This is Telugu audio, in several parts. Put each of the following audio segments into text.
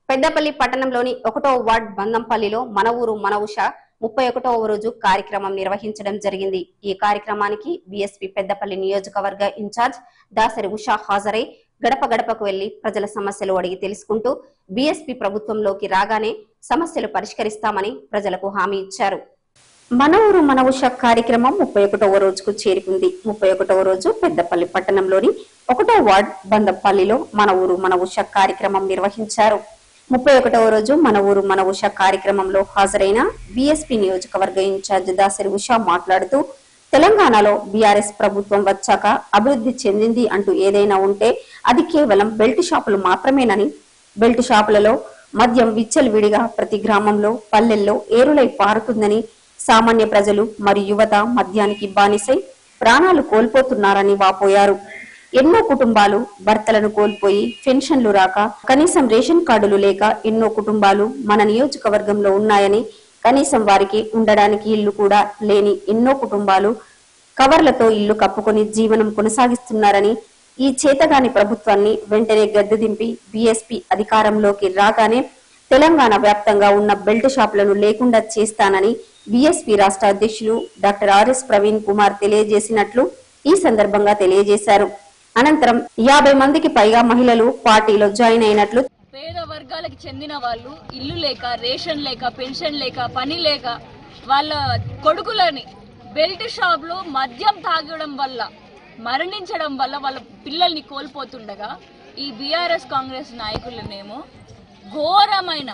పెద్దపల్లి పట్టణంలోని ఒకటో వార్డ్ బందంపల్లిలో మన ఊరు మన ఉష ముప్పై ఒకటవ రోజు కార్యక్రమం నిర్వహించడం జరిగింది ఈ కార్యక్రమానికి బీఎస్పీ పెద్దపల్లి నియోజకవర్గ ఇన్ఛార్జ్ దాసరి ఉషా హాజరై గడప గడపకు వెళ్లి ప్రజల సమస్యలు అడిగి తెలుసుకుంటూ బీఎస్పీ ప్రభుత్వంలోకి రాగానే సమస్యలు పరిష్కరిస్తామని ప్రజలకు హామీ ఇచ్చారు మన ఊరు మన ఉష కార్యక్రమం ముప్పై ఒకటవ రోజుకు చేరుకుంది ముప్పై ఒకటవ రోజు పెద్దపల్లి పట్టణంలోని ఒకటో వార్డ్ బందపల్లిలో మన ఊరు మన ఉష కార్యక్రమం నిర్వహించారు ముప్పై ఒకటవ రోజు మన ఊరు మన ఉష కార్యక్రమంలో హాజరైన బీఎస్పీ నియోజకవర్గ ఇన్ఛార్జ్ దాసరి ఉష మాట్లాడుతూ తెలంగాణలో బీఆర్ఎస్ ప్రభుత్వం వచ్చాక అభివృద్ధి చెందింది అంటూ ఏదైనా ఉంటే అది కేవలం బెల్ట్ షాపులు మాత్రమేనని బెల్ట్ షాపులలో మద్యం విచ్చలవిడిగా ప్రతి గ్రామంలో పల్లెల్లో ఏరులై పారుతుందని సామాన్య ప్రజలు మరియు యువత మద్యానికి బానిసై ప్రాణాలు కోల్పోతున్నారని వాపోయారు ఎన్నో కుటుంబాలు భర్తలను కోల్పోయి పెన్షన్లు రాక కనీసం రేషన్ కార్డులు లేక ఎన్నో కుటుంబాలు మన నియోజకవర్గంలో ఉన్నాయని కనీసం వారికి ఉండడానికి ఇల్లు కూడా లేని ఎన్నో కుటుంబాలు కవర్లతో ఇల్లు కప్పుకొని జీవనం కొనసాగిస్తున్నారని ఈ చేతగాని ప్రభుత్వాన్ని వెంటనే గద్దె దింపి బీఎస్పీ అధికారంలోకి రాగానే తెలంగాణ వ్యాప్తంగా ఉన్న బెల్ట్ షాపులను లేకుండా చేస్తానని బీఎస్పీ రాష్ట్ర అధ్యక్షులు డాక్టర్ ఆర్ఎస్ ప్రవీణ్ కుమార్ తెలియజేసినట్లు ఈ సందర్భంగా తెలియజేశారు అనంతరం యాభై మందికి పైగా మహిళలు పార్టీలో జాయిన్ అయినట్లు పేద వర్గాలకు చెందిన వాళ్ళు ఇల్లు లేక రేషన్ లేక పెన్షన్ లేక పని లేక వాళ్ళ కొడుకులని బెల్ట్ షాప్లో మద్యం తాగడం వల్ల మరణించడం వల్ల వాళ్ళ పిల్లల్ని కోల్పోతుండగా ఈ బీఆర్ఎస్ కాంగ్రెస్ నాయకులనేమో ఘోరమైన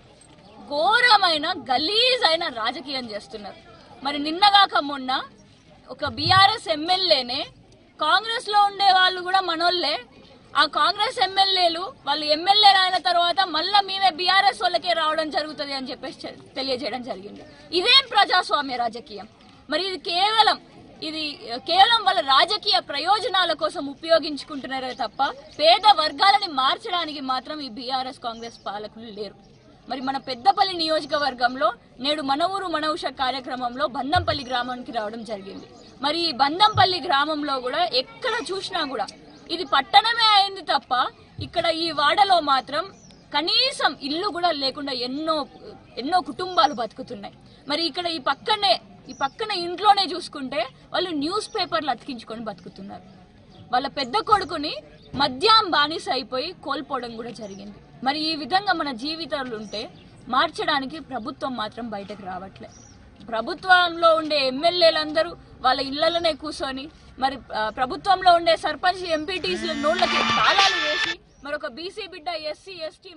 ఘోరమైన గలీజ్ అయిన రాజకీయం చేస్తున్నారు మరి నిన్నగాక మొన్న ఒక బీఆర్ఎస్ ఎమ్మెల్యేనే కాంగ్రెస్ లో ఉండే వాళ్ళు కూడా మనోళ్ళే ఆ కాంగ్రెస్ ఎమ్మెల్యేలు వాళ్ళు ఎమ్మెల్యేలు అయిన తర్వాత మళ్ళా మేమే బీఆర్ఎస్ వాళ్ళకే రావడం జరుగుతుంది అని చెప్పేసి చె- తెలియజేయడం జరిగింది ఇదేం ప్రజాస్వామ్య రాజకీయం మరి ఇది కేవలం ఇది కేవలం వాళ్ళ రాజకీయ ప్రయోజనాల కోసం ఉపయోగించుకుంటున్నారే తప్ప పేద వర్గాలని మార్చడానికి మాత్రం ఈ బీఆర్ఎస్ కాంగ్రెస్ పాలకులు లేరు మరి మన పెద్దపల్లి నియోజకవర్గంలో నేడు మన ఊరు మన ఉష కార్యక్రమంలో బందంపల్లి గ్రామానికి రావడం జరిగింది మరి ఈ బందంపల్లి గ్రామంలో కూడా ఎక్కడ చూసినా కూడా ఇది పట్టణమే అయింది తప్ప ఇక్కడ ఈ వాడలో మాత్రం కనీసం ఇల్లు కూడా లేకుండా ఎన్నో ఎన్నో కుటుంబాలు బతుకుతున్నాయి మరి ఇక్కడ ఈ పక్కనే ఈ పక్కన ఇంట్లోనే చూసుకుంటే వాళ్ళు న్యూస్ పేపర్లు అతికించుకొని బతుకుతున్నారు వాళ్ళ పెద్ద కొడుకుని మద్యం బానిస అయిపోయి కోల్పోవడం కూడా జరిగింది మరి ఈ విధంగా మన జీవితాలు ఉంటే మార్చడానికి ప్రభుత్వం మాత్రం బయటకు రావట్లే ప్రభుత్వంలో ఉండే ఎమ్మెల్యేలందరూ వాళ్ళ ఇళ్లలోనే కూర్చొని మరి ఆ, ప్రభుత్వంలో ఉండే సర్పంచ్ ఎంపీటీసీల నోళ్ళకి తాళాలు వేసి మరొక బీసీ బిడ్డ ఎస్సీ ఎస్టీ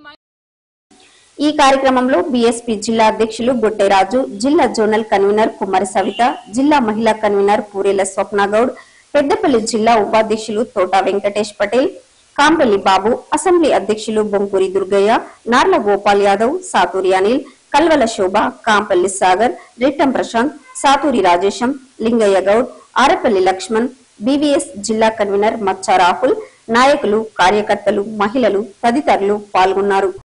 ఈ కార్యక్రమంలో బీఎస్పీ జిల్లా అధ్యక్షులు బొట్టెరాజు జిల్లా జోనల్ కన్వీనర్ కుమారి సవిత జిల్లా మహిళా కన్వీనర్ పూరేల స్వప్నగౌడ్ పెద్దపల్లి జిల్లా ఉపాధ్యక్షులు తోటా వెంకటేష్ పటేల్ కాంపల్లి బాబు అసెంబ్లీ అధ్యక్షులు బొంకూరి దుర్గయ్య నార్ల గోపాల్ యాదవ్ సాతూరి అనిల్ కల్వల శోభ కాంపల్లి సాగర్ రిట్టం ప్రశాంత్ సాతూరి రాజేశం లింగయ్య గౌడ్ ఆరపల్లి లక్ష్మణ్ బీవీఎస్ జిల్లా కన్వీనర్ మచ్చా రాహుల్ నాయకులు కార్యకర్తలు మహిళలు తదితరులు పాల్గొన్నారు